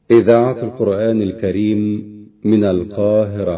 إذاعة القرآن الكريم من القاهرة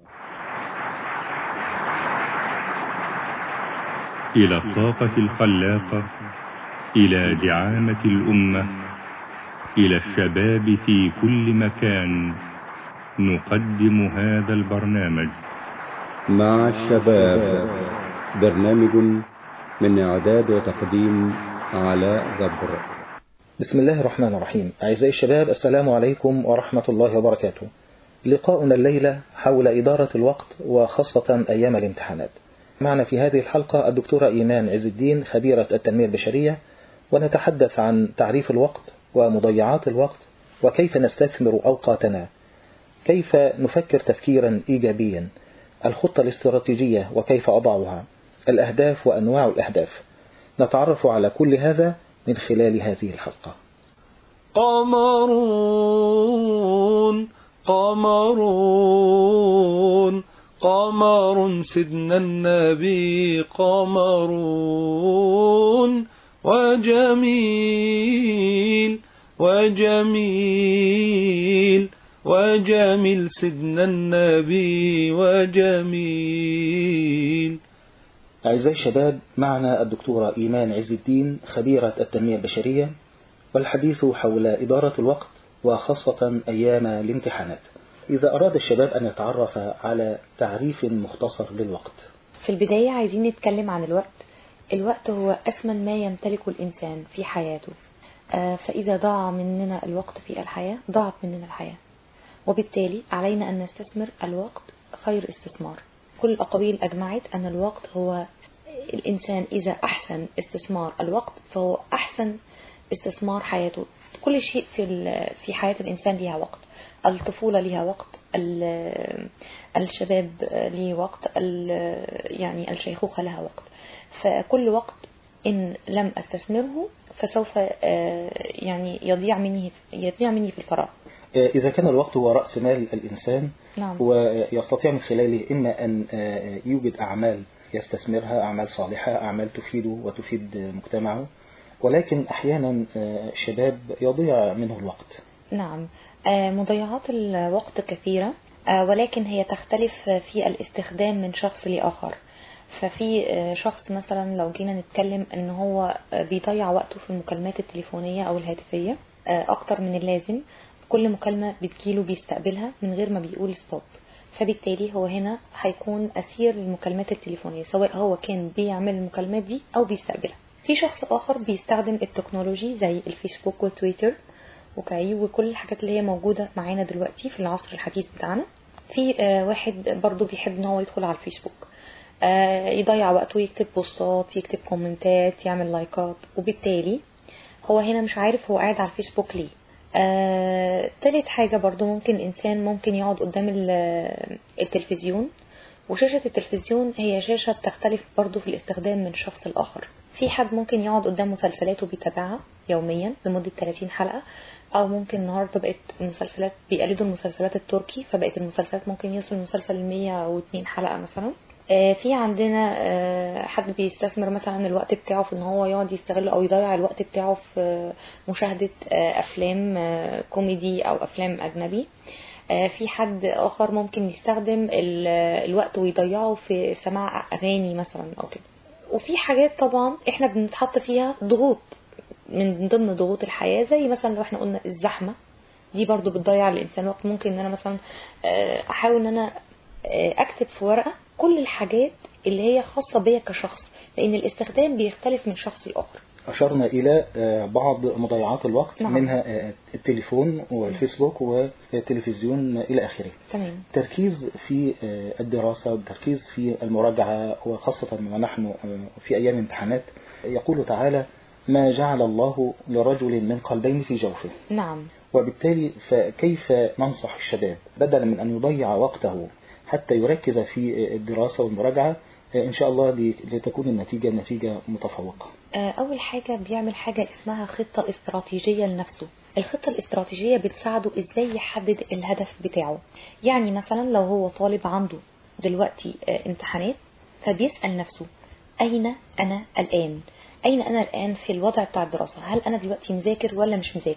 إلى الطاقة الخلاقة إلى دعامة الأمة إلى الشباب في كل مكان نقدم هذا البرنامج مع الشباب برنامج من إعداد وتقديم علاء جبر بسم الله الرحمن الرحيم أعزائي الشباب السلام عليكم ورحمة الله وبركاته لقاؤنا الليلة حول إدارة الوقت وخاصة أيام الامتحانات معنا في هذه الحلقة الدكتورة إيمان عز الدين خبيرة التنمية البشرية ونتحدث عن تعريف الوقت ومضيعات الوقت وكيف نستثمر أوقاتنا كيف نفكر تفكيرا إيجابيا الخطة الاستراتيجية وكيف أضعها الأهداف وأنواع الأهداف نتعرف على كل هذا من خلال هذه الحلقة قمرون قمرون قمر سيدنا النبي قمرون وجميل وجميل وجميل سيدنا النبي وجميل أعزائي الشباب معنا الدكتورة إيمان عز الدين خبيرة التنمية البشرية والحديث حول إدارة الوقت وخاصة أيام الامتحانات إذا أراد الشباب أن يتعرف على تعريف مختصر للوقت في البداية عايزين نتكلم عن الوقت الوقت هو أثمن ما يمتلكه الإنسان في حياته آه، فإذا ضاع مننا الوقت في الحياة ضاعت مننا الحياة وبالتالي علينا أن نستثمر الوقت خير استثمار كل الأقاويل أجمعت أن الوقت هو الإنسان إذا أحسن استثمار الوقت فهو أحسن استثمار حياته كل شيء في في حياة الإنسان لها وقت الطفولة لها وقت الشباب ليه وقت يعني الشيخوخة لها وقت فكل وقت إن لم أستثمره فسوف يعني يضيع مني يضيع مني في الفراغ إذا كان الوقت هو رأس مال الإنسان نعم. ويستطيع من خلاله إما أن يوجد أعمال يستثمرها أعمال صالحة أعمال تفيده وتفيد مجتمعه ولكن أحيانا شباب يضيع منه الوقت نعم مضيعات الوقت كثيرة ولكن هي تختلف في الاستخدام من شخص لآخر ففي شخص مثلا لو جينا نتكلم ان هو بيضيع وقته في المكالمات التليفونية او الهاتفية اكتر من اللازم كل مكالمة بتجيله بيستقبلها من غير ما بيقول ستوب فبالتالي هو هنا هيكون أسير للمكالمات التليفونية سواء هو كان بيعمل المكالمات دي أو بيستقبلها في شخص آخر بيستخدم التكنولوجي زي الفيسبوك وتويتر وكاي وكل الحاجات اللي هي موجودة معانا دلوقتي في العصر الحديث بتاعنا في واحد برضو بيحب ان هو يدخل على الفيسبوك يضيع وقته يكتب بوستات يكتب كومنتات يعمل لايكات وبالتالي هو هنا مش عارف هو قاعد على الفيسبوك ليه آه، تالت حاجة برضو ممكن إنسان ممكن يقعد قدام التلفزيون وشاشة التلفزيون هي شاشة بتختلف برضو في الاستخدام من شخص الآخر في حد ممكن يقعد قدام مسلسلات وبيتابعها يوميا لمدة 30 حلقة أو ممكن النهاردة بقت المسلسلات بيقلدوا المسلسلات التركي فبقت المسلسلات ممكن يوصل المسلسل ل 102 حلقة مثلا في عندنا حد بيستثمر مثلا الوقت بتاعه في ان هو يقعد يستغل او يضيع الوقت بتاعه في مشاهدة افلام كوميدي او افلام اجنبي في حد اخر ممكن يستخدم الوقت ويضيعه في سماع اغاني مثلا او كده وفي حاجات طبعا احنا بنتحط فيها ضغوط من ضمن ضغوط الحياة زي مثلا لو احنا قلنا الزحمة دي برضو بتضيع الانسان وقت ممكن ان انا مثلا احاول ان انا اكتب في ورقة كل الحاجات اللي هي خاصة بيا كشخص لأن الاستخدام بيختلف من شخص لآخر أشرنا إلى بعض مضيعات الوقت نعم. منها التليفون والفيسبوك والتلفزيون إلى آخره تمام تركيز في الدراسة والتركيز في المراجعة وخاصة ونحن في أيام امتحانات يقول تعالى ما جعل الله لرجل من قلبين في جوفه نعم وبالتالي فكيف ننصح الشباب بدلا من أن يضيع وقته حتى يركز في الدراسة والمراجعة إن شاء الله لتكون النتيجة نتيجة متفوقة أول حاجة بيعمل حاجة اسمها خطة استراتيجية لنفسه الخطة الاستراتيجية بتساعده ازاي يحدد الهدف بتاعه يعني مثلا لو هو طالب عنده دلوقتي امتحانات فبيسأل نفسه أين أنا الآن أين أنا الآن في الوضع بتاع الدراسة هل أنا دلوقتي مذاكر ولا مش مذاكر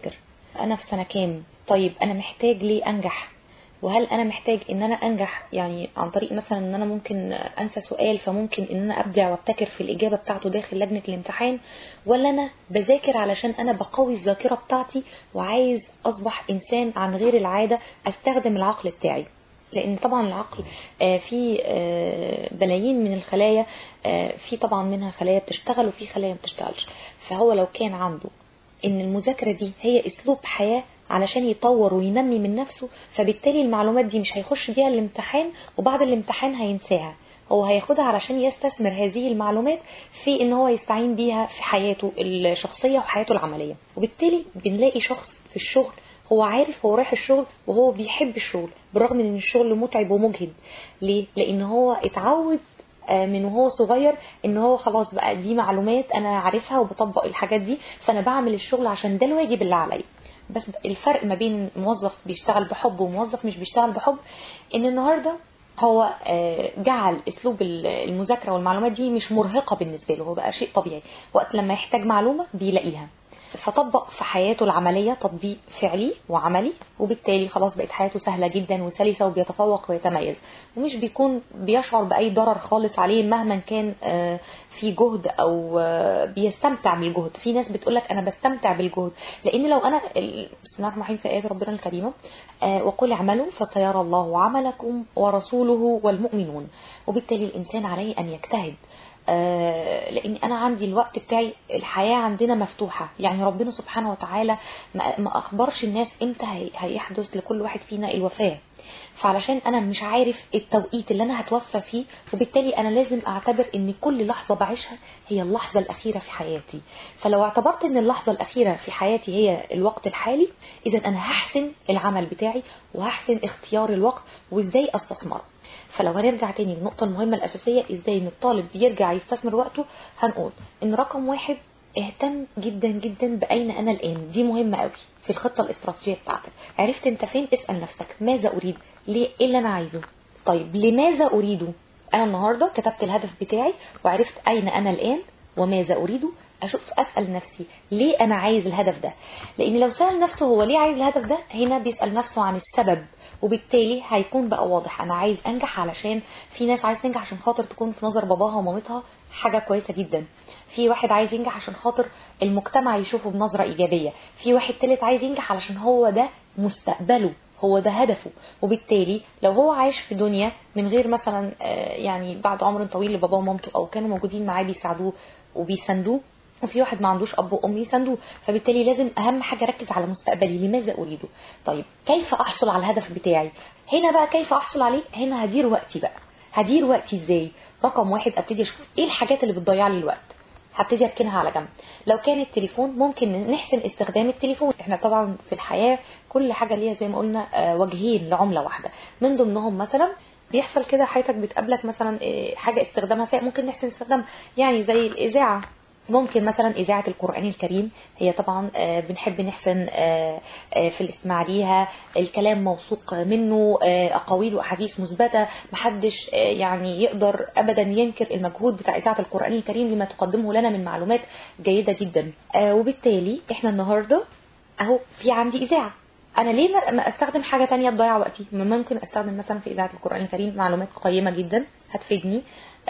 انا في سنه كام طيب انا محتاج ليه انجح وهل انا محتاج ان انا انجح يعني عن طريق مثلا ان انا ممكن انسى سؤال فممكن ان انا ابدع وابتكر في الاجابه بتاعته داخل لجنه الامتحان ولا انا بذاكر علشان انا بقوي الذاكره بتاعتي وعايز اصبح انسان عن غير العاده استخدم العقل بتاعي لان طبعا العقل آه، في آه، بلايين من الخلايا آه، في طبعا منها خلايا بتشتغل وفي خلايا ما بتشتغلش فهو لو كان عنده ان المذاكره دي هي اسلوب حياه علشان يطور وينمي من نفسه فبالتالي المعلومات دي مش هيخش بيها الامتحان وبعد الامتحان هينساها هو هياخدها علشان يستثمر هذه المعلومات في ان هو يستعين بيها في حياته الشخصيه وحياته العمليه وبالتالي بنلاقي شخص في الشغل هو عارف هو رايح الشغل وهو بيحب الشغل بالرغم من ان الشغل متعب ومجهد ليه لان هو اتعود آه، من وهو صغير ان هو خلاص بقى دي معلومات انا عارفها وبطبق الحاجات دي فانا بعمل الشغل عشان ده الواجب اللي عليا بس الفرق ما بين موظف بيشتغل بحب وموظف مش بيشتغل بحب ان النهارده هو آه، جعل اسلوب ال- المذاكره والمعلومات دي مش مرهقه بالنسبه له هو بقى شيء طبيعي وقت لما يحتاج معلومه بيلاقيها فطبق في حياته العملية تطبيق فعلي وعملي وبالتالي خلاص بقت حياته سهلة جدا وسلسة وبيتفوق ويتميز ومش بيكون بيشعر بأي ضرر خالص عليه مهما كان آه، في جهد أو آه، بيستمتع بالجهد في ناس بتقولك أنا بستمتع بالجهد لأن لو أنا ال- بسم الله الرحمن الرحيم في آيات ربنا الكريمة آه، وقل اعملوا فسيرى الله عملكم ورسوله والمؤمنون وبالتالي الإنسان عليه أن يجتهد آه، لان انا عندي الوقت بتاعي الحياه عندنا مفتوحه يعني ربنا سبحانه وتعالى ما ما اخبرش الناس امتى هي- هيحدث لكل واحد فينا الوفاه فعلشان انا مش عارف التوقيت اللي انا هتوفى فيه وبالتالي انا لازم اعتبر ان كل لحظه بعيشها هي اللحظه الاخيره في حياتي فلو اعتبرت ان اللحظه الاخيره في حياتي هي الوقت الحالي اذا انا هحسن العمل بتاعي وهحسن اختيار الوقت وازاي استثمره فلو هنرجع تاني للنقطة المهمة الأساسية ازاي ان الطالب بيرجع يستثمر وقته هنقول ان رقم واحد اهتم جدا جدا بأين أنا الآن دي مهمة قوي في الخطة الاستراتيجية بتاعتك عرفت انت فين اسأل نفسك ماذا أريد ليه ايه اللي أنا عايزه طيب لماذا أريده أنا النهاردة كتبت الهدف بتاعي وعرفت أين أنا الآن وماذا أريده أشوف أسأل نفسي ليه أنا عايز الهدف ده لأن لو سأل نفسه هو ليه عايز الهدف ده هنا بيسأل نفسه عن السبب وبالتالي هيكون بقى واضح انا عايز انجح علشان في ناس عايز تنجح عشان خاطر تكون في نظر باباها ومامتها حاجه كويسه جدا في واحد عايز ينجح عشان خاطر المجتمع يشوفه بنظره ايجابيه في واحد تالت عايز ينجح علشان هو ده مستقبله هو ده هدفه وبالتالي لو هو عايش في دنيا من غير مثلا آه، يعني بعد عمر طويل لباباه ومامته او كانوا موجودين معاه بيساعدوه وبيساندوه وفي واحد ما عندوش اب وام يساندوه فبالتالي لازم اهم حاجه اركز على مستقبلي لماذا اريده طيب كيف احصل على الهدف بتاعي هنا بقى كيف احصل عليه هنا هدير وقتي بقى هدير وقتي ازاي رقم واحد ابتدي اشوف ايه الحاجات اللي بتضيع لي الوقت هبتدي اركنها على جنب لو كان التليفون ممكن نحسن استخدام التليفون احنا طبعا في الحياه كل حاجه ليها زي ما قلنا آه، وجهين لعمله واحده من ضمنهم مثلا بيحصل كده حياتك بتقابلك مثلا آه، حاجه استخدامها سيء ممكن نحسن استخدامها يعني زي الاذاعه ممكن مثلا إذاعة القرآن الكريم هي طبعا آه، بنحب نحسن آه، آه، في الاستماع ليها الكلام موثوق منه آه، أقاويل وأحاديث مثبتة محدش آه، يعني يقدر أبدا ينكر المجهود بتاع إذاعة القرآن الكريم لما تقدمه لنا من معلومات جيدة جدا آه، وبالتالي احنا النهاردة أهو في عندي إذاعة انا ليه ما- ما استخدم حاجه تانية تضيع وقتي ما ممكن استخدم مثلا في اذاعه القران الكريم معلومات قيمه جدا هتفيدني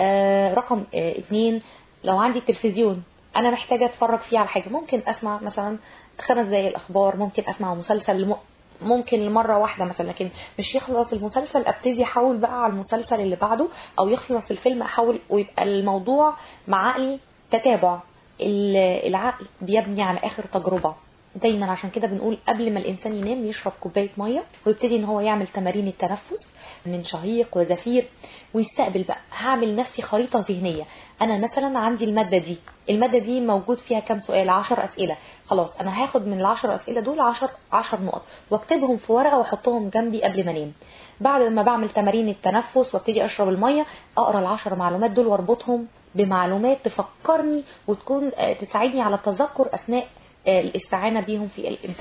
آه رقم آه اتنين لو عندي التلفزيون انا محتاجه اتفرج فيه على حاجه ممكن اسمع مثلا خمس دقايق الاخبار ممكن اسمع مسلسل لم... ممكن لمره واحده مثلا لكن مش يخلص المسلسل ابتدي احاول بقى على المسلسل اللي بعده او يخلص الفيلم احاول ويبقى الموضوع مع عقلي تتابع ال- العقل بيبني على اخر تجربه دايما عشان كده بنقول قبل ما الانسان ينام يشرب كوبايه ميه ويبتدي ان هو يعمل تمارين التنفس من شهيق وزفير ويستقبل بقى هعمل نفسي خريطه ذهنيه انا مثلا عندي الماده دي الماده دي موجود فيها كام سؤال 10 اسئله خلاص انا هاخد من العشر اسئله دول 10 10 نقط واكتبهم في ورقه واحطهم جنبي قبل ما انام بعد ما بعمل تمارين التنفس وابتدي اشرب الميه اقرا العشر معلومات دول واربطهم بمعلومات تفكرني وتكون آه، تساعدني على التذكر اثناء آه، الاستعانه بيهم في الامتحان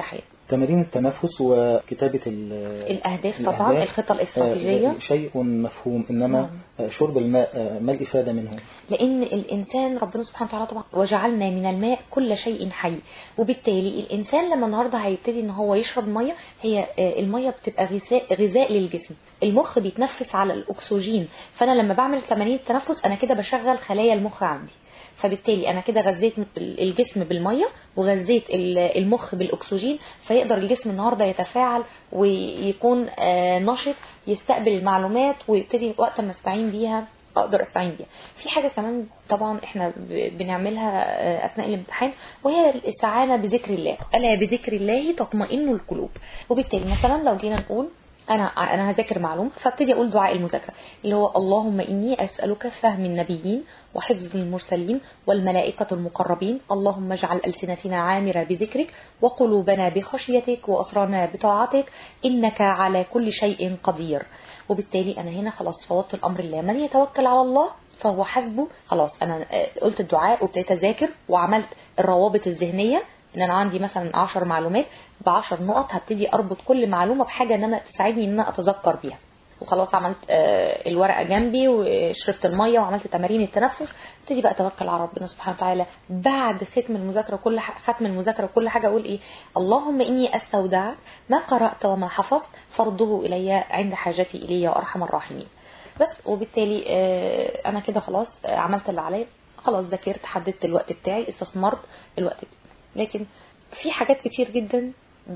تمارين التنفس وكتابة ال- الأهداف طبعا الأهداف، الخطة الاستراتيجية آه، شيء مفهوم إنما آه، شرب الماء آه، ما الإفادة منه لان الانسان ربنا سبحانه وتعالى طبعا وجعلنا من الماء كل شيء حي وبالتالي الانسان لما النهارده هيبتدي ان هو يشرب ميه هي آه، الميه بتبقى غذاء غذاء للجسم المخ بيتنفس على الاكسجين فانا لما بعمل تمارين التنفس انا كده بشغل خلايا المخ عندي فبالتالي انا كده غذيت الجسم بالميه وغذيت ال- المخ بالاكسجين فيقدر الجسم النهارده يتفاعل ويكون آه، نشط يستقبل المعلومات ويبتدي وقت ما استعين بيها اقدر استعين بيها في حاجه كمان طبعا احنا ب- بنعملها آه، اثناء الامتحان وهي الاستعانه بذكر الله الا بذكر الله تطمئن القلوب وبالتالي مثلا لو جينا نقول انا انا هذاكر معلومه فابتدي اقول دعاء المذاكره اللي هو اللهم اني اسالك فهم النبيين وحفظ المرسلين والملائكه المقربين اللهم اجعل السنتنا عامره بذكرك وقلوبنا بخشيتك واطرنا بطاعتك انك على كل شيء قدير وبالتالي انا هنا خلاص فوضت الامر لله من يتوكل على الله فهو حسبه خلاص انا آه، قلت الدعاء وابتديت اذاكر وعملت الروابط الذهنيه ان انا عندي مثلا 10 معلومات ب 10 نقط هبتدي اربط كل معلومه بحاجه ان انا تساعدني ان انا اتذكر بيها وخلاص عملت آه، الورقه جنبي وشربت الميه وعملت تمارين التنفس ابتدي بقى اتوكل على ربنا سبحانه وتعالى بعد ختم المذاكره كل ح- ختم المذاكره كل حاجه اقول ايه اللهم اني استودعك ما قرات وما حفظت فرده الي عند حاجتي الي يا ارحم الراحمين بس وبالتالي آه، انا كده خلاص آه، عملت اللي عليا خلاص ذاكرت حددت الوقت بتاعي استثمرت الوقت بتاعي. لكن في حاجات كتير جدا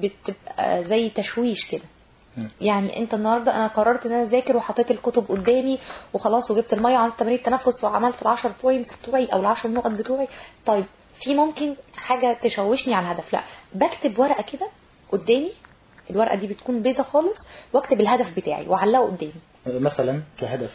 بتبقى زي تشويش كده مم. يعني انت النهارده انا قررت ان انا اذاكر وحطيت الكتب قدامي وخلاص وجبت الميه وعملت تمارين التنفس وعملت ال10 بوينتس بتوعي او ال10 نقط بتوعي طيب في ممكن حاجه تشوشني على الهدف لا بكتب ورقه كده قدامي الورقه دي بتكون بيضه خالص واكتب الهدف بتاعي واعلقه قدامي آه، مثلا كهدف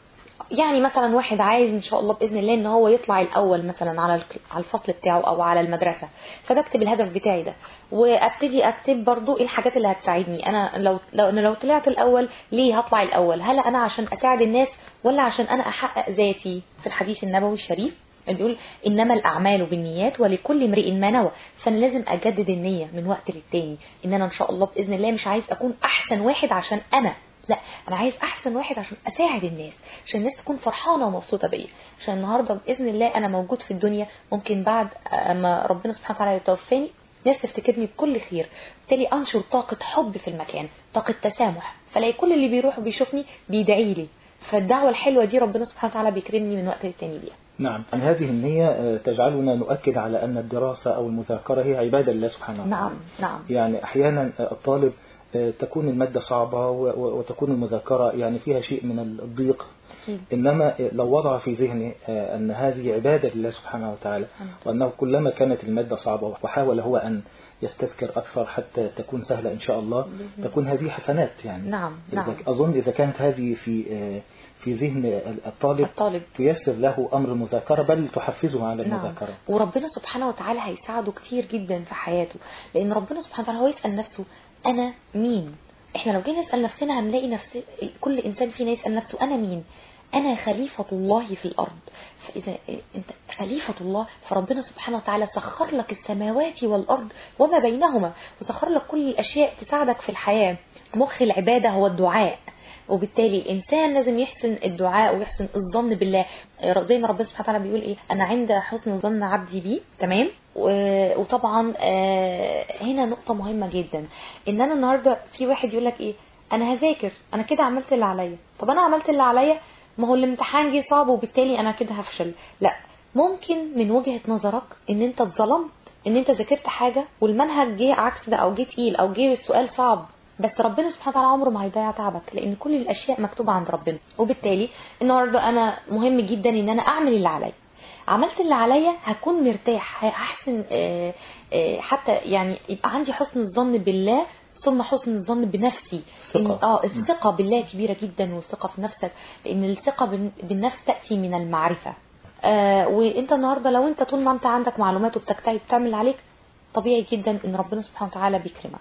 يعني مثلا واحد عايز ان شاء الله باذن الله ان هو يطلع الاول مثلا على الك- على الفصل بتاعه او على المدرسه فبكتب الهدف بتاعي ده وابتدي اكتب برضو ايه الحاجات اللي هتساعدني انا لو لو انا لو طلعت الاول ليه هطلع الاول هل انا عشان اساعد الناس ولا عشان انا احقق ذاتي في الحديث النبوي الشريف بيقول انما الاعمال بالنيات ولكل امرئ ما نوى فانا لازم اجدد النيه من وقت للتاني ان انا ان شاء الله باذن الله مش عايز اكون احسن واحد عشان انا لا انا عايز احسن واحد عشان اساعد الناس عشان الناس تكون فرحانه ومبسوطه بيا عشان النهارده باذن الله انا موجود في الدنيا ممكن بعد اما ربنا سبحانه وتعالى يتوفاني ناس تفتكرني بكل خير بالتالي انشر طاقه حب في المكان طاقه تسامح فلاقي كل اللي بيروح وبيشوفني بيدعي لي فالدعوه الحلوه دي ربنا سبحانه وتعالى بيكرمني من وقت للتاني بيها نعم عن هذه النية آه، تجعلنا نؤكد على أن الدراسة أو المذاكرة هي عبادة لله سبحانه وتعالى نعم نعم يعني أحيانا آه، الطالب آه، تكون المادة صعبة و- و- وتكون المذاكرة يعني فيها شيء من الضيق أكيد. إنما لو وضع في ذهنه آه، أن هذه عبادة لله سبحانه وتعالى وأنه كلما كانت المادة صعبة وحاول هو أن يستذكر أكثر حتى تكون سهلة إن شاء الله تكون هذه حسنات يعني نعم إذا- نعم أظن إذا كانت هذه في آه، في ذهن الطالب الطالب تيسر له أمر المذاكرة بل تحفزه على نعم المذاكرة وربنا سبحانه وتعالى هيساعده كتير جدا في حياته لان ربنا سبحانه وتعالى هو يسال نفسه انا مين احنا لو جينا نسال نفسنا هنلاقي نفس كل انسان فينا يسال نفسه انا مين انا خليفه الله في الارض فاذا انت خليفه الله فربنا سبحانه وتعالى سخر لك السماوات والارض وما بينهما وسخر لك كل الاشياء تساعدك في الحياه مخ العباده هو الدعاء وبالتالي الانسان لازم يحسن الدعاء ويحسن الظن بالله زي ما ربنا سبحانه وتعالى بيقول ايه انا عند حسن ظن عبدي بي تمام و- وطبعا آه، هنا نقطه مهمه جدا ان انا النهارده في واحد يقول لك ايه انا هذاكر انا كده عملت اللي عليا طب انا عملت اللي عليا ما هو الامتحان جه صعب وبالتالي انا كده هفشل لا ممكن من وجهه نظرك ان انت اتظلمت ان انت ذاكرت حاجه والمنهج جه عكس ده او جه تقيل او جه السؤال صعب بس ربنا سبحانه وتعالى عمره ما هيضيع تعبك لان كل الاشياء مكتوبه عند ربنا وبالتالي النهارده انا مهم جدا ان انا اعمل اللي عليا عملت اللي عليا هكون مرتاح هحسن آه، آه، حتى يعني يبقى عندي حسن الظن بالله ثم حسن الظن بنفسي إن ثقة. اه الثقه بالله كبيره جدا والثقه في نفسك لان الثقه بال- بالنفس تاتي من المعرفه آه وانت النهارده لو انت طول ما انت عندك معلومات وبتجتهد بتعمل اللي عليك طبيعي جدا ان ربنا سبحانه وتعالى بيكرمك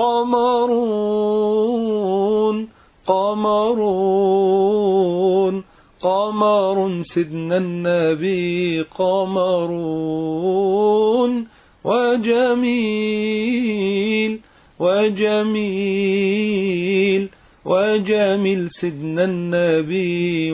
قمرون قمرون قمر سيدنا النبي قمرون وجميل وجميل وجميل سيدنا النبي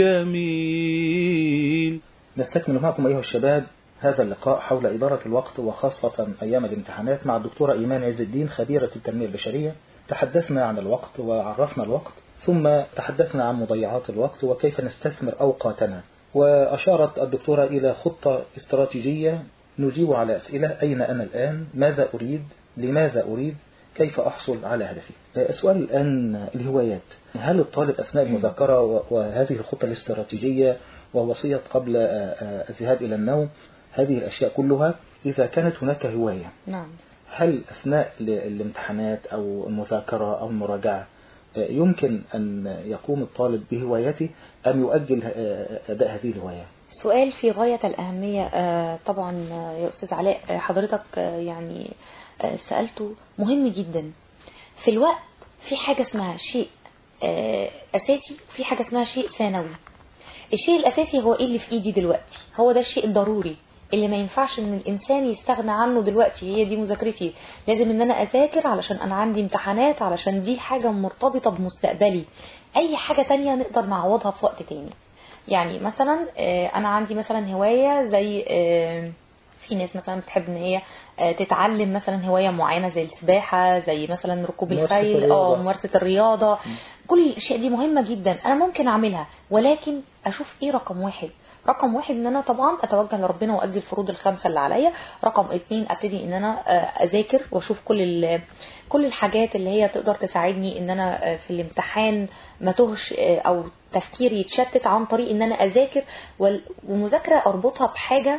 وجميل نستكمل معكم أيها الشباب هذا اللقاء حول إدارة الوقت وخاصة أيام الامتحانات مع الدكتورة إيمان عز الدين خبيرة التنمية البشرية تحدثنا عن الوقت وعرفنا الوقت ثم تحدثنا عن مضيعات الوقت وكيف نستثمر أوقاتنا وأشارت الدكتورة إلى خطة استراتيجية نجيب على أسئلة أين أنا الآن ماذا أريد لماذا أريد كيف أحصل على هدفي السؤال الآن الهوايات هل الطالب أثناء المذاكرة وهذه الخطة الاستراتيجية ووصية قبل الذهاب إلى النوم هذه الأشياء كلها إذا كانت هناك هواية نعم هل أثناء الامتحانات أو المذاكرة أو المراجعة يمكن أن يقوم الطالب بهوايته أم يؤجل أداء هذه الهواية سؤال في غاية الأهمية آه، طبعا آه، يا أستاذ علاء آه، حضرتك آه، يعني آه، سألته مهم جدا في الوقت في حاجة اسمها شيء آه، أساسي وفي حاجة اسمها شيء ثانوي الشيء الأساسي هو إيه اللي في إيدي دلوقتي هو ده الشيء الضروري اللي ما ينفعش ان الانسان يستغنى عنه دلوقتي هي دي مذاكرتي لازم ان انا اذاكر علشان انا عندي امتحانات علشان دي حاجة مرتبطة بمستقبلي اي حاجة تانية نقدر نعوضها في وقت تاني يعني مثلا آه، انا عندي مثلا هواية زي آه، في ناس مثلا بتحب ان هي آه، تتعلم مثلا هواية معينة زي السباحة زي مثلا ركوب ممارسة الخيل الرياضة. اه ممارسة الرياضة كل الاشياء دي مهمة جدا انا ممكن اعملها ولكن اشوف ايه رقم واحد رقم واحد ان انا طبعا اتوجه لربنا وادي الفروض الخمسه اللي عليا رقم اتنين ابتدي ان انا آه، اذاكر واشوف كل ال- كل الحاجات اللي هي تقدر تساعدني ان انا آه، في الامتحان ما تهش آه، او تفكيري يتشتت عن طريق ان انا اذاكر وال- ومذاكره اربطها بحاجه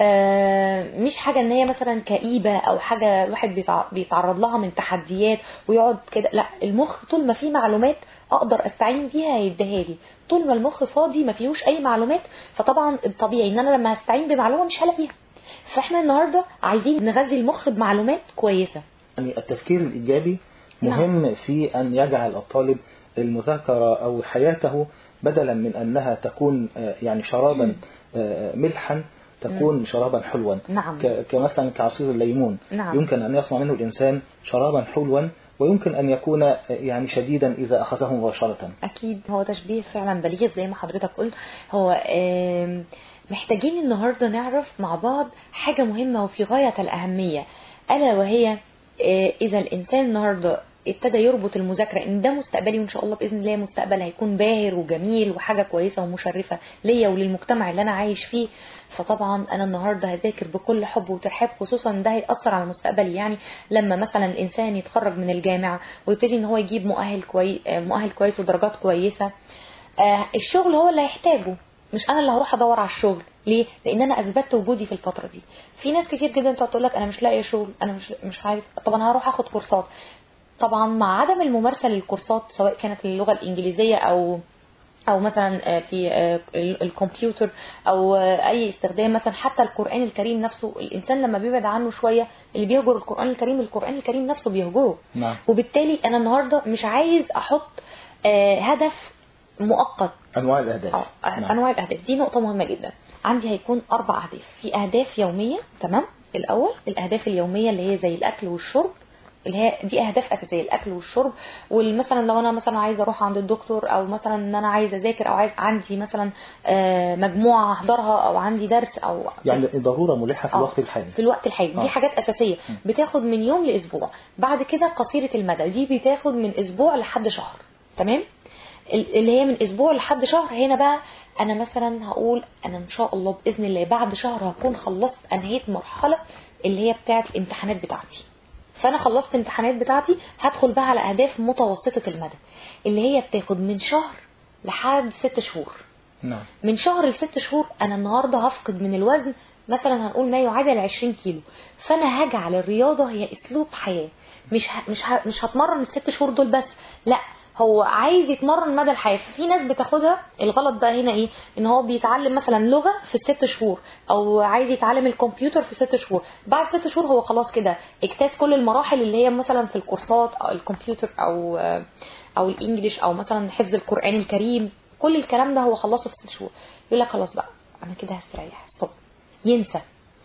آه، مش حاجة ان هي مثلا كئيبة او حاجة الواحد بيتع- بيتعرض لها من تحديات ويقعد كده لا المخ طول ما فيه معلومات اقدر استعين بيها هيديها لي طول ما المخ فاضي ما فيهوش اي معلومات فطبعا الطبيعي ان انا لما هستعين بمعلومة مش هلاقيها فاحنا النهاردة عايزين نغذي المخ بمعلومات كويسة يعني التفكير الإيجابي نعم. مهم في أن يجعل الطالب المذاكرة أو حياته بدلا من أنها تكون آه، يعني شرابا آه، ملحا تكون شرابا حلوا نعم. ك- كمثلا كعصير الليمون نعم. يمكن أن يصنع منه الإنسان شرابا حلوا ويمكن أن يكون آه، يعني شديدا إذا أخذه مباشرة اكيد هو تشبيه فعلا بليغ زي ما حضرتك قلت هو آم، محتاجين النهارده نعرف مع بعض حاجه مهمه وفي غايه الاهميه الا وهي آه، اذا الانسان النهارده ابتدى يربط المذاكره ان ده مستقبلي وان شاء الله باذن الله مستقبل هيكون باهر وجميل وحاجه كويسه ومشرفه ليا وللمجتمع اللي انا عايش فيه فطبعا انا النهارده هذاكر بكل حب وترحاب خصوصا ده هيأثر على مستقبلي يعني لما مثلا الانسان يتخرج من الجامعه ويبتدي ان هو يجيب مؤهل كويس مؤهل كويس ودرجات كويسه آه، الشغل هو اللي هيحتاجه مش انا اللي هروح ادور على الشغل ليه لان انا اثبتت وجودي في الفتره دي في ناس كتير جدا تقعد تقول لك انا مش لاقيه شغل انا مش مش عارف طب انا هروح اخد كورسات طبعا مع عدم الممارسه للكورسات سواء كانت اللغه الانجليزيه او او مثلا في الكمبيوتر او اي استخدام مثلا حتى القران الكريم نفسه الانسان لما بيبعد عنه شويه اللي بيهجر القران الكريم القران الكريم نفسه بيهجره نعم. وبالتالي انا النهارده مش عايز احط آه، هدف مؤقت أنواع الأهداف اه انواع الاهداف دي نقطه مهمه جدا عندي هيكون اربع اهداف في اهداف يوميه تمام الاول الاهداف اليوميه اللي هي زي الاكل والشرب اللي هي دي اهداف اساسيه الاكل والشرب والمثلا لو انا مثلا عايزه اروح عند الدكتور او مثلا ان انا عايزه اذاكر او عايز عندي مثلا آه، مجموعه احضرها او عندي درس او يعني ضرورة ملحة في آه، الوقت الحالي في الوقت الحالي آه. دي حاجات اساسيه بتاخد من يوم لاسبوع بعد كده قصيره المدى دي بتاخد من اسبوع لحد شهر تمام ال- اللي هي من اسبوع لحد شهر هنا بقى انا مثلا هقول انا ان شاء الله باذن الله بعد شهر هكون خلصت انهيت مرحله اللي هي بتاعه الامتحانات بتاعتي فانا خلصت امتحانات بتاعتي هدخل بقى على اهداف متوسطه المدى اللي هي بتاخد من شهر لحد ست شهور نعم من شهر لست شهور انا النهارده هفقد من الوزن مثلا هنقول ما يعادل 20 كيلو فانا هجعل الرياضه هي اسلوب حياه مش ه... مش ه... مش هتمرن الست شهور دول بس لا هو عايز يتمرن مدى الحياه في ناس بتاخدها الغلط ده هنا ايه ان هو بيتعلم مثلا لغه في الست شهور او عايز يتعلم الكمبيوتر في ست شهور بعد ست شهور هو خلاص كده اجتاز كل المراحل اللي هي مثلا في الكورسات او الكمبيوتر او او الانجليش او مثلا حفظ القران الكريم كل الكلام ده هو خلصه في ست شهور يقول لك خلاص بقى انا كده هستريح طب ينسى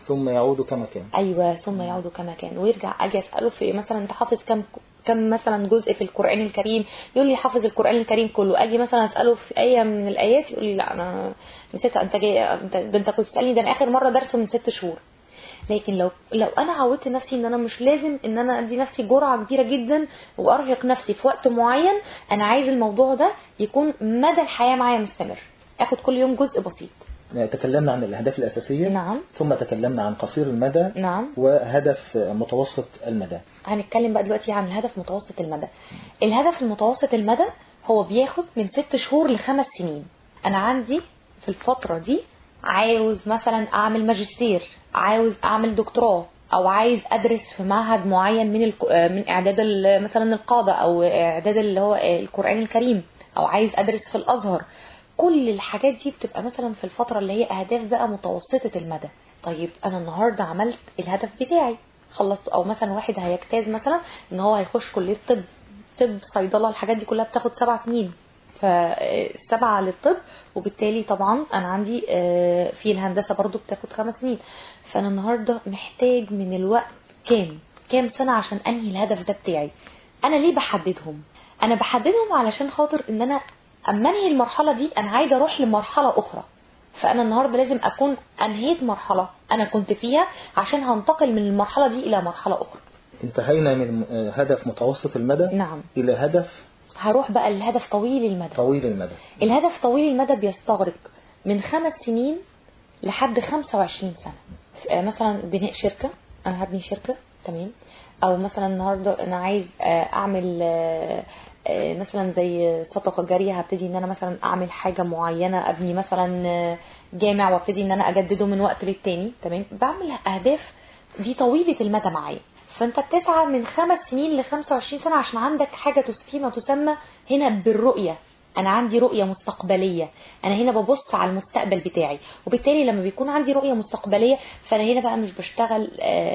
ثم يعود كما كان ايوه ثم يعود كما كان ويرجع اجي اساله في مثلا انت حافظ كم كم مثلا جزء في القران الكريم يقول لي حافظ القران الكريم كله اجي مثلا اساله في ايه من الايات يقول لي لا انا نسيتها انت جاي انت ده انت كنت تسالني ده انا اخر مره درسه من ست شهور لكن لو لو انا عودت نفسي ان انا مش لازم ان انا ادي نفسي جرعه كبيره جدا وارهق نفسي في وقت معين انا عايز الموضوع ده يكون مدى الحياه معايا مستمر اخد كل يوم جزء بسيط تكلمنا عن الأهداف الأساسية نعم ثم تكلمنا عن قصير المدى نعم وهدف متوسط المدى هنتكلم بقى دلوقتي عن الهدف متوسط المدى الهدف المتوسط المدى هو بياخد من ست شهور لخمس سنين انا عندي في الفترة دي عاوز مثلا اعمل ماجستير عاوز اعمل دكتوراه او عايز ادرس في معهد معين من الك... من اعداد ال- مثلا القاده او اعداد اللي هو القران الكريم او عايز ادرس في الازهر كل الحاجات دي بتبقى مثلا في الفتره اللي هي اهداف بقى متوسطه المدى طيب انا النهارده عملت الهدف بتاعي خلصت او مثلا واحد هيجتاز مثلا ان هو هيخش كليه طب طب صيدله الحاجات دي كلها بتاخد سبع سنين فسبعة للطب وبالتالي طبعا انا عندي آه، في الهندسه برضو بتاخد خمس سنين فانا النهارده محتاج من الوقت كام كام سنه عشان انهي الهدف ده بتاعي انا ليه بحددهم انا بحددهم علشان خاطر ان انا اما انهي المرحله دي انا عايزه اروح لمرحله اخرى فانا النهارده لازم اكون انهيت مرحله انا كنت فيها عشان هنتقل من المرحله دي الى مرحله اخرى انتهينا من آه، هدف متوسط المدى نعم إلى هدف هروح بقى للهدف طويل المدى طويل المدى الهدف طويل المدى بيستغرق من خمس سنين لحد 25 سنة آه، مثلا بناء شركة أنا هبني شركة تمام أو مثلا النهاردة أنا عايز آه، أعمل آه، آه، مثلا زي صدقة جارية هبتدي إن أنا مثلا أعمل حاجة معينة أبني مثلا آه، جامع وابتدي إن أنا أجدده من وقت للتاني تمام بعمل أهداف دي طويلة المدى معايا فانت بتسعى من خمس سنين ل 25 سنه عشان عندك حاجه تس- فيما تسمى هنا بالرؤيه انا عندي رؤيه مستقبليه انا هنا ببص على المستقبل بتاعي وبالتالي لما بيكون عندي رؤيه مستقبليه فانا هنا بقى مش بشتغل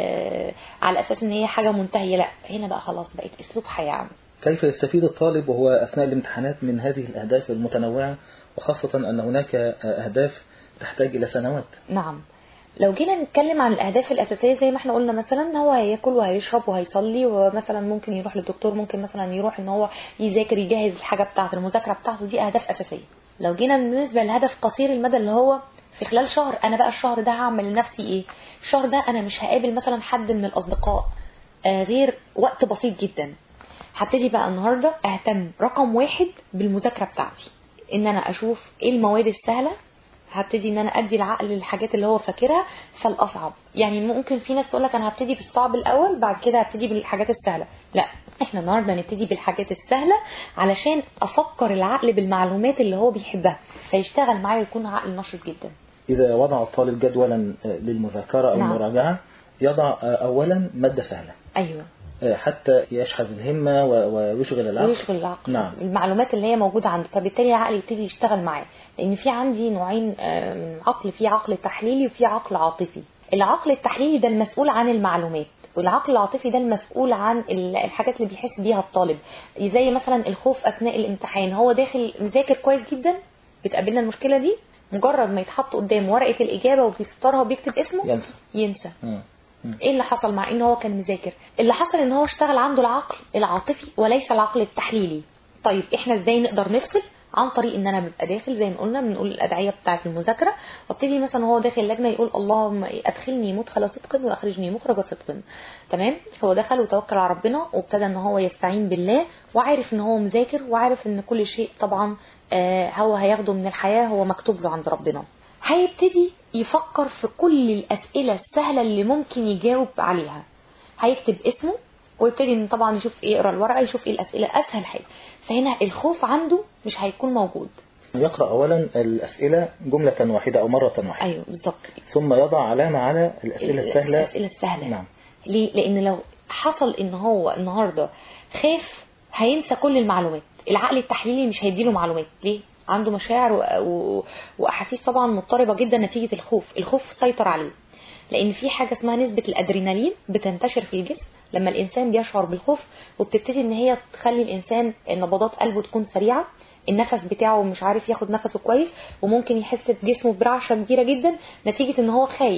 آه على اساس ان هي حاجه منتهيه لا هنا بقى خلاص بقت اسلوب حياه عام كيف يستفيد الطالب وهو أثناء الامتحانات من هذه الأهداف المتنوعة وخاصة أن هناك آه، أهداف تحتاج إلى سنوات نعم لو جينا نتكلم عن الاهداف الاساسيه زي ما احنا قلنا مثلا هو هياكل وهيشرب وهيصلي ومثلا ممكن يروح للدكتور ممكن مثلا يروح ان هو يذاكر يجهز الحاجه بتاعته المذاكره بتاعته دي اهداف اساسيه لو جينا بالنسبه لهدف قصير المدى اللي هو في خلال شهر انا بقى الشهر ده هعمل لنفسي ايه الشهر ده انا مش هقابل مثلا حد من الاصدقاء آه، غير وقت بسيط جدا هبتدي بقى النهارده اهتم رقم واحد بالمذاكره بتاعتي ان انا اشوف ايه المواد السهله هبتدي ان انا ادي العقل الحاجات اللي هو فاكرها فالاصعب يعني ممكن في ناس تقول لك انا هبتدي بالصعب الاول بعد كده هبتدي بالحاجات السهله لا احنا النهارده نبتدي بالحاجات السهله علشان افكر العقل بالمعلومات اللي هو بيحبها فيشتغل معايا ويكون عقل نشط جدا إذا وضع الطالب جدولا آه، للمذاكرة أو نعم. المراجعة يضع آه، أولا مادة سهلة ايوه آه، حتى يشحذ الهمة و- ويشغل العقل ويشغل العقل نعم. المعلومات اللي هي موجوده عنده فبالتالي العقل يبتدي يشتغل معاه لان في عندي نوعين آه، من العقل في عقل تحليلي وفي عقل عاطفي العقل التحليلي ده المسؤول عن المعلومات والعقل العاطفي ده المسؤول عن ال- الحاجات اللي بيحس بيها الطالب زي مثلا الخوف اثناء الامتحان هو داخل مذاكر كويس جدا بتقابلنا المشكله دي مجرد ما يتحط قدامه ورقه الاجابه وبيختارها وبيكتب اسمه ينسى ينسى مم. مم. ايه اللي حصل مع ان هو كان مذاكر اللي حصل ان هو اشتغل عنده العقل العاطفي وليس العقل التحليلي طيب احنا ازاي نقدر نفصل عن طريق ان انا ببقى داخل زي ما قلنا بنقول الادعيه بتاعه المذاكره وابتدي مثلا وهو داخل اللجنه يقول اللهم ادخلني مدخل صدق واخرجني مخرج صدق تمام هو دخل وتوكل على ربنا وابتدى ان هو يستعين بالله وعارف ان هو مذاكر وعارف ان كل شيء طبعا آه هو هياخده من الحياه هو مكتوب له عند ربنا هيبتدي يفكر في كل الاسئله السهله اللي ممكن يجاوب عليها هيكتب اسمه ويبتدي ان طبعا يشوف ايه يقرا الورقه يشوف ايه الاسئله اسهل حاجه فهنا الخوف عنده مش هيكون موجود يقرأ أولا الأسئلة جملة واحدة أو مرة واحدة ايوه بالظبط ثم يضع علامة على الأسئلة السهلة الاسئله السهله نعم ليه لان لو حصل ان هو النهارده خاف هينسى كل المعلومات العقل التحليلي مش هيديله معلومات ليه عنده مشاعر و... و... واحاسيس طبعا مضطربه جدا نتيجه الخوف الخوف سيطر عليه لان في حاجه اسمها نسبه الادرينالين بتنتشر في الجسم لما الانسان بيشعر بالخوف وبتبتدي ان هي تخلي الانسان نبضات قلبه تكون سريعه النفس بتاعه مش عارف ياخد نفسه كويس وممكن يحس بجسمه برعشه كبيره جدا نتيجه ان هو خايف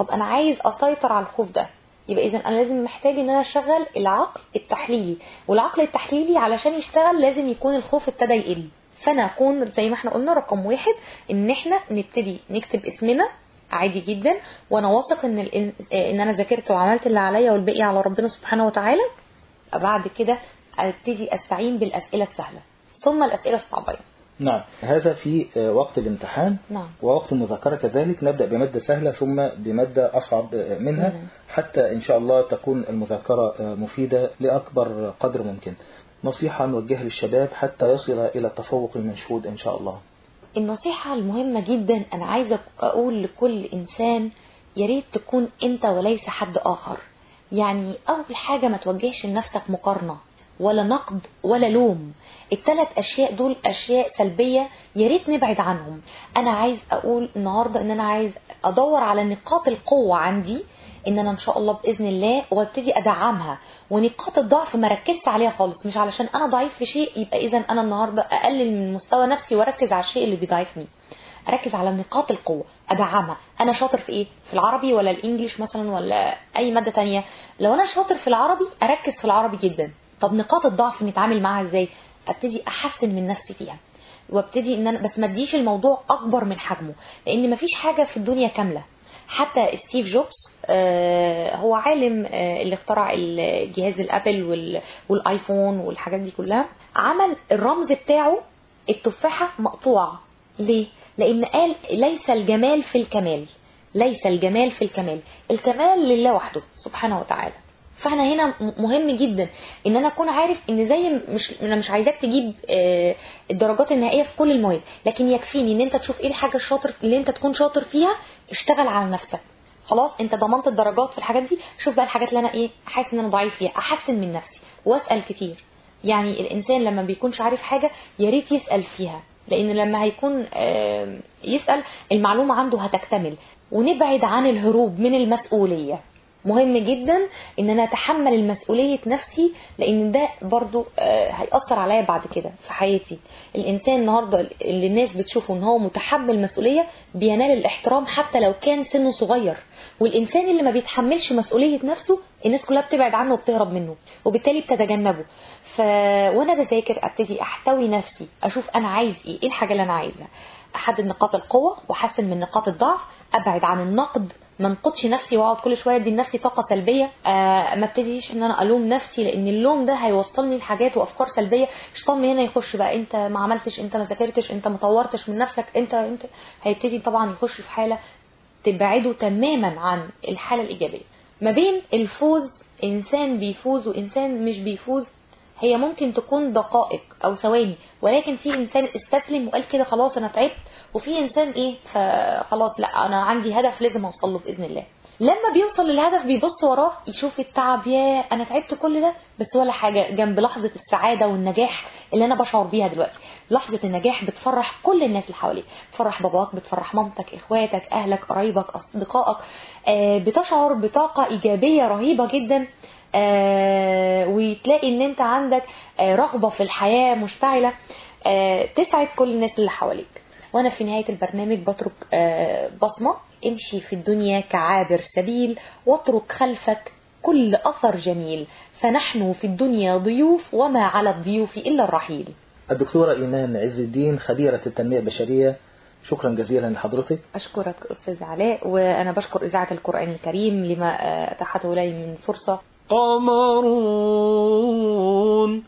طب انا عايز اسيطر على الخوف ده يبقى اذا انا لازم محتاج ان انا اشغل العقل التحليلي والعقل التحليلي علشان يشتغل لازم يكون الخوف ابتدى يقل فانا اكون زي ما احنا قلنا رقم واحد ان احنا نبتدي نكتب اسمنا عادي جدا وانا واثق ان ال- ان انا ذاكرت وعملت اللي عليا والباقي على ربنا سبحانه وتعالى بعد كده ابتدي استعين بالاسئله السهله ثم الاسئله الصعبه نعم هذا في آه، وقت الامتحان نعم ووقت المذاكرة كذلك نبدأ بمادة سهلة ثم بمادة أصعب آه، منها نعم. حتى إن شاء الله تكون المذاكرة آه، مفيدة لأكبر قدر ممكن نصيحة نوجهها للشباب حتى يصل إلى التفوق المنشود إن شاء الله النصيحة المهمة جدا أنا عايزة أقول لكل إنسان يا ريت تكون أنت وليس حد آخر يعني أول حاجة ما توجهش لنفسك مقارنة ولا نقد ولا لوم الثلاث أشياء دول أشياء سلبية يا ريت نبعد عنهم أنا عايز أقول النهاردة إن أنا عايز أدور على نقاط القوة عندي ان انا ان شاء الله باذن الله وابتدي ادعمها ونقاط الضعف ما ركزت عليها خالص مش علشان انا ضعيف في شيء يبقى اذا انا النهارده اقلل من مستوى نفسي واركز على الشيء اللي بيضعفني اركز على نقاط القوه ادعمها انا شاطر في ايه في العربي ولا الانجليش مثلا ولا اي ماده تانية لو انا شاطر في العربي اركز في العربي جدا طب نقاط الضعف نتعامل معاها ازاي ابتدي احسن من نفسي فيها وابتدي ان انا بس ما اديش الموضوع اكبر من حجمه لان مفيش حاجه في الدنيا كامله حتى ستيف جوبز آه، هو عالم آه، اللي اخترع الجهاز الابل وال- والايفون والحاجات دي كلها عمل الرمز بتاعه التفاحه مقطوعه ليه لان قال ليس الجمال في الكمال ليس الجمال في الكمال الكمال لله وحده سبحانه وتعالى فاحنا هنا م- مهم جدا ان انا اكون عارف ان زي م- مش انا مش عايزاك تجيب آه، الدرجات النهائيه في كل المواد لكن يكفيني ان انت تشوف ايه الحاجه الشاطر اللي انت تكون شاطر فيها اشتغل على نفسك خلاص انت ضمنت الدرجات في الحاجات دي شوف بقى الحاجات اللي انا ايه حاسس ان انا ضعيف فيها احسن من نفسي واسال كتير يعني الانسان لما بيكونش عارف حاجه يا ريت يسال فيها لان لما هيكون آم، يسال المعلومه عنده هتكتمل ونبعد عن الهروب من المسؤوليه مهم جدا ان انا اتحمل المسؤوليه نفسي لان ده برضو آه، هيأثر عليا بعد كده في حياتي الانسان النهارده اللي الناس بتشوفه ان هو متحمل مسؤوليه بينال الاحترام حتى لو كان سنه صغير والانسان اللي ما بيتحملش مسؤوليه نفسه الناس كلها بتبعد عنه وبتهرب منه وبالتالي بتتجنبه ف وانا بذاكر ابتدي احتوي نفسي اشوف انا عايز ايه ايه الحاجه اللي انا عايزها احدد نقاط القوه واحسن من نقاط الضعف ابعد عن النقد ما انقدش نفسي واقعد كل شويه ادي لنفسي طاقه سلبيه آه ما ابتديش ان انا الوم نفسي لان اللوم ده هيوصلني لحاجات وافكار سلبيه الشيطان من هنا يخش بقى انت ما عملتش انت ما ذاكرتش انت ما طورتش من نفسك انت انت هيبتدي طبعا يخش في حاله تبعده تماما عن الحاله الايجابيه ما بين الفوز انسان بيفوز وانسان مش بيفوز هي ممكن تكون دقائق او ثواني ولكن في انسان استسلم وقال كده خلاص انا تعبت وفي انسان ايه فخلاص لا انا عندي هدف لازم اوصل له باذن الله لما بيوصل للهدف بيبص وراه يشوف التعب يا انا تعبت كل ده بس ولا حاجه جنب لحظه السعاده والنجاح اللي انا بشعر بيها دلوقتي لحظه النجاح بتفرح كل الناس اللي حواليك بتفرح باباك بتفرح مامتك اخواتك اهلك قرايبك اصدقائك آه بتشعر بطاقه ايجابيه رهيبه جدا آه وتلاقي ان انت عندك آه رغبه في الحياه مشتعله آه تسعد كل الناس اللي حواليك وانا في نهايه البرنامج بترك آه بصمه امشي في الدنيا كعابر سبيل واترك خلفك كل اثر جميل فنحن في الدنيا ضيوف وما على الضيوف الا الرحيل الدكتورة إيمان عز الدين خبيرة التنمية البشرية شكرا جزيلا لحضرتك اشكرك استاذ علاء وانا بشكر اذاعه القران الكريم لما آه، اتاحته لي من فرصه قمرون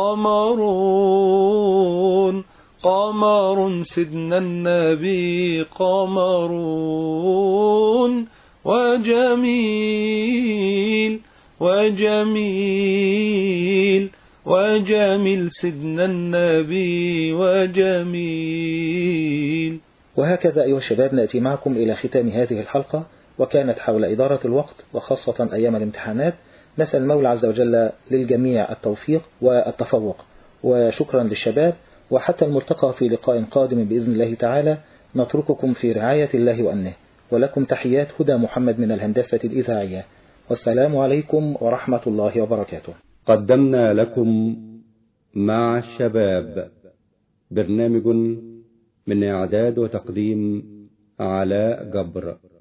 قمرون قمر سيدنا النبي قمرون وجميل وجميل وجميل سيدنا النبي وجميل وهكذا أيها الشباب نأتي معكم إلى ختام هذه الحلقة وكانت حول إدارة الوقت وخاصة أيام الامتحانات نسأل المولى عز وجل للجميع التوفيق والتفوق وشكرا للشباب وحتى الملتقى في لقاء قادم بإذن الله تعالى نترككم في رعاية الله وأمنه ولكم تحيات هدى محمد من الهندسة الإذاعية والسلام عليكم ورحمة الله وبركاته قدمنا لكم مع الشباب برنامج من إعداد وتقديم علاء جبر